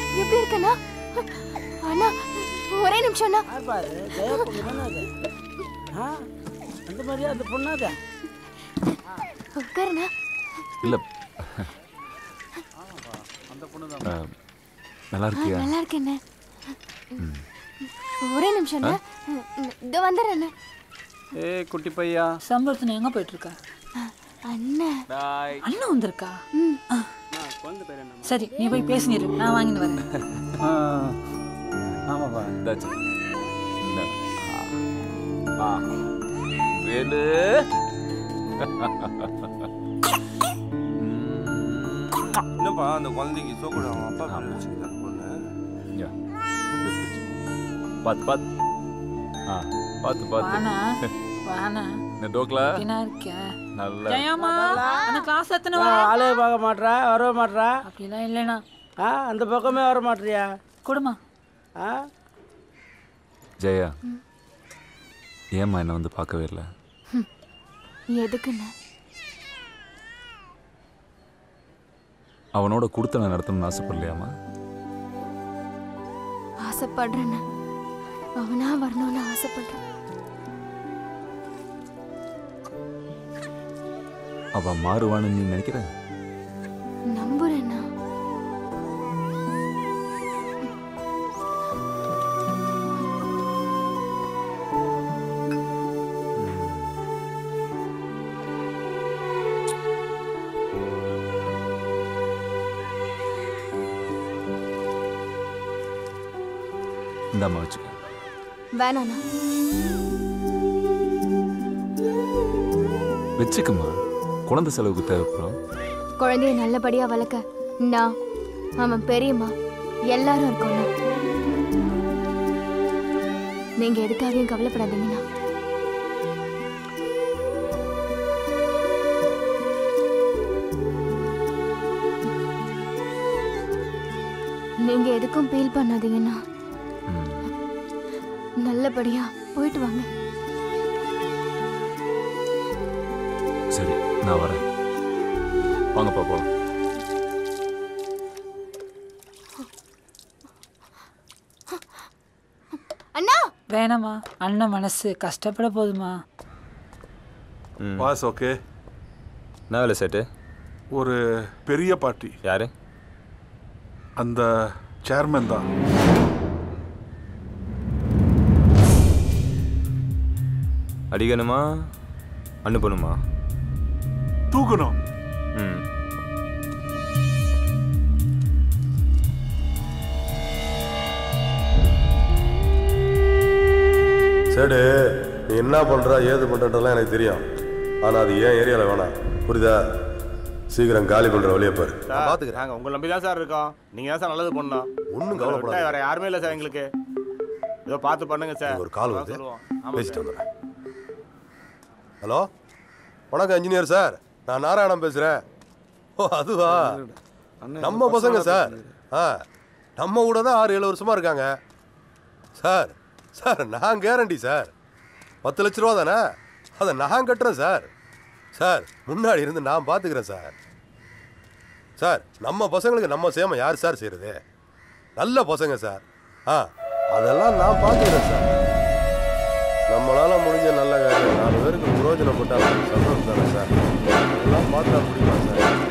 எப்படி இருக்கண்ணா அண்ணா ஒரே நிமிஷம் அண்ணா யார் பாரு ஜெயா பொண்ணு தானே அது ஆ அந்த மாதிரியா அந்த பொண்ணாதே உட்காருண்ணா இல்ல அந்த பொண்ணு ஆ, நல்லா ஆ, இருக்கியா நல்லா இருக்கேண்ணே ஒரே நிமிஷம் அண்ணா இதோ வந்துடுறேண்ணே ஏய் குட்டி பையா சம்பளத்தின எங்க போயிட்டு இருக்கா அண்ணன் அண்ணன் வந்திருக்கா ம் ஆ, குழந்தை பேர் என்ன சரி நீ போய் பேசினிரு நான் வாங்கிட்டு வரேன் ஆ ஆமாப்பா இந்தாச்சு. இந்தா. ஆ. வேலு என்னப்பா அந்த குழந்தைக்கு சோக்கூட அவங்க அப்பா பேர் வச்சுக்கிறாரு பொண்ணு இங்க. இது பிடிச்சு. பாத்து பாத்து ஆ பாத்து பாத்து வானா வானா இந்த டோக்லா என்ன இருக்க நல்ல ஜெயம்மா அந்த கிளாஸ் எத்தனை வா ஆளே பார்க்க மாட்றா வர மாட்றா அப்படிலாம் இல்லைண்ணா ஆ அந்த பக்கமே வர மாட்றியா கொடுமா ஆ ஜெயா ஏம்மா என்ன வந்து பார்க்கவே இல்லை எதுக்குண்ணே அவனோட கொடுத்தனை நடத்தணும்னு ஆசைப்படலையாம்மா ஆசைப்படுறேண்ணே அவனா வரணும்னு ஆசைப்படுறேன் அவ மாறுவான்னு நீ நினைக்கிற நம்புறேண்ணா இந்தாம்மா வச்சுக்க வேணாண்ணா வச்சுக்கம்மா குழந்தை செலவுக்கு தேவைப்படும் குழந்தைய நல்லபடியா வளர்க்க நான் அவன் பெரியம்மா எல்லாரும் இருக்கோண்ணா நீங்க எதுக்காகவும் கவலைப்படாதீங்கண்ணா நீங்க எதுக்கும் ஃபீல் பண்ணாதீங்கண்ணா ம். நல்லபடியா போயிட்டு வாங்க சரி நான் வரேன் வாங்கப்பா போலாம் அண்ணா வேணாம்மா அண்ணன் மனசு கஷ்டப்பட போதுமா பாஸ் ஓகே என்ன வேலை சேட்டு ஒரு பெரிய பார்ட்டி யாரு அந்த சேர்மன் தான் அடிக்கணுமா அனுப்பணுமா தூக்கணும் ம் சரி நீ என்ன பண்ற ஏது பண்றதெல்லாம் எனக்கு தெரியும் ஆனா அது ஏன் ஏரியால வேணாம் புரியுதா சீக்கிரம் காலி பண்ற வழியை பாரு நான் பாத்துக்கிறேன் நாங்க உங்களை நம்பி தான் சார் இருக்கோம் நீங்க தான் சார் நல்லது பண்ணணும் ஒண்ணும் உங்களை விட்டா கவலைப்படாத வேற யாருமே இல்லை சார் எங்களுக்கு ஏதோ பார்த்து பண்ணுங்க சார் ஒரு கால் அதான் வருது சொல்லுவோம். ஆமா பேசிட்டு சார். வந்துடுறேன் ஹலோ வணக்கம் இன்ஜினியர் சார் நான் நாராயணன் பேசுறேன் ஓ அதுவா நம்ம பசங்க சார் ஆ நம்ம கூட தான் ஆறு ஏழு வருஷமா இருக்காங்க சார் சார் நான் கேரண்டி சார் பத்து லட்ச ரூபா தானே அதை நான் கட்டுறேன் சார் சார் முன்னாடி இருந்து நான் பார்த்துக்கிறேன் சார் சார் நம்ம பசங்களுக்கு நம்ம சேம யார் சார் செய்கிறது நல்ல பசங்க சார் ஆ அதெல்லாம் நான் பார்த்துக்கிறேன் சார் நம்மளால முடிஞ்ச நல்ல காரியம் நாலு பேருக்கு பிரயோஜனப்பட்டா சந்தோஷம் தானே சார் எல்லாம் பார்த்தா முடியுமா சார்